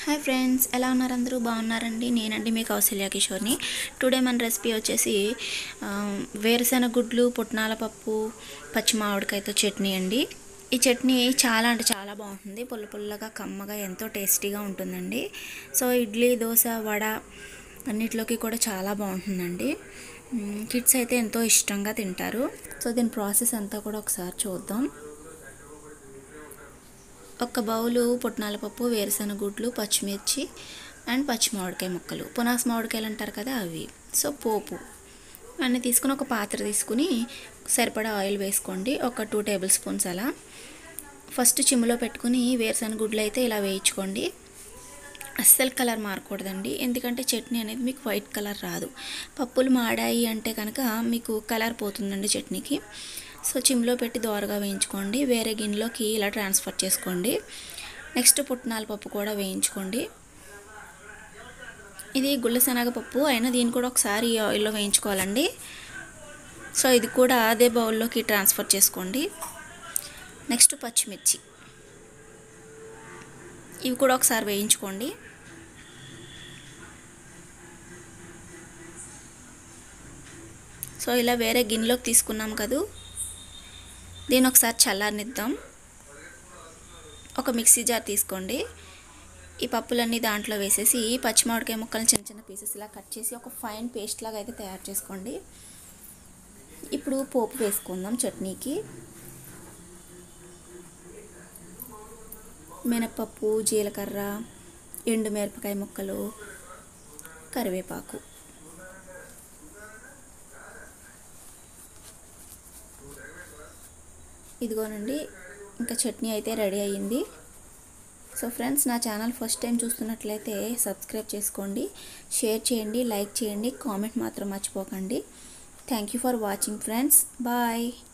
hi friends ఎలా ఉన్నారు అందరూ బాగున్నారండి నేనండి మీ కౌశల్య కిషోర్ని టుడే మన రెసిపీ వచ్చేసి ఆ, వేరుశెనగ గుడ్లు పుట్నాల పప్పు పచ్చి మామిడికాయతో చట్నీ అండి ఈ చట్నీ చాలా అంటే చాలా బాగుంటుంది పుల్ల పుల్లగా కమ్మగా ఎంతో టేస్టీగా ఉంటుందండి సో ఇడ్లీ దోశ వడ అన్నిట్లోకి కూడా చాలా బాగుంటుందండి మ్, కిడ్స్ అయితే ఎంతో ఇష్టంగా తింటారు సో దీని ప్రాసెస్ అంతా కూడా ఒకసారి చూద్దాం ఒక బౌలు పుట్నాల పప్పు వేరుశెనగ గుడ్లు పచ్చిమిర్చి అండ్ పచ్చి మామిడికాయ ముక్కలు పునాస మామిడికాయలు అంటారు కదా అవి సో పోపు అన్నీ తీసుకుని ఒక పాత్ర తీసుకుని సరిపడా ఆయిల్ వేసుకోండి ఒక టూ టేబుల్ స్పూన్స్ అలా ఫస్ట్ చిమ్ములో పెట్టుకుని వేరుశెనగ గుడ్లు అయితే ఇలా వేయించుకోండి అస్సలు కలర్ మారకూడదండి ఎందుకంటే చట్నీ అనేది మీకు వైట్ కలర్ రాదు పప్పులు మాడాయి అంటే కనుక మీకు కలర్ పోతుందండి చట్నీకి సో చిమ్లో పెట్టి దోరగా వేయించుకోండి వేరే గిన్నెలోకి ఇలా ట్రాన్స్ఫర్ చేసుకోండి నెక్స్ట్ పుట్నాల పప్పు కూడా వేయించుకోండి ఇది గుళ్ళ శనగపప్పు అయినా దీన్ని కూడా ఒకసారి ఈ ఆయిల్లో వేయించుకోవాలండి సో ఇది కూడా అదే బౌల్లోకి ట్రాన్స్ఫర్ చేసుకోండి నెక్స్ట్ పచ్చిమిర్చి ఇవి కూడా ఒకసారి వేయించుకోండి సో ఇలా వేరే గిన్నెలోకి తీసుకున్నాం కదూ దీన్ని ఒకసారి చల్లారనిద్దాం ఒక మిక్సీ జార్ తీసుకోండి ఈ పప్పులన్నీ దాంట్లో వేసేసి పచ్చిమామిడికాయ ముక్కలు చిన్న చిన్న పీసెస్ ఇలా కట్ చేసి ఒక ఫైన్ పేస్ట్ లాగా అయితే తయారు చేసుకోండి ఇప్పుడు పోపు వేసుకుందాం చట్నీకి మినపప్పు జీలకర్ర ఎండు మిరపకాయ ముక్కలు కరివేపాకు ఇదిగోనండి ఇంకా చట్నీ అయితే రెడీ అయ్యింది సో ఫ్రెండ్స్ నా ఛానల్ ఫస్ట్ టైం చూస్తున్నట్లయితే సబ్స్క్రైబ్ చేసుకోండి షేర్ చేయండి లైక్ చేయండి కామెంట్ మాత్రం మర్చిపోకండి thank you for watching friends bye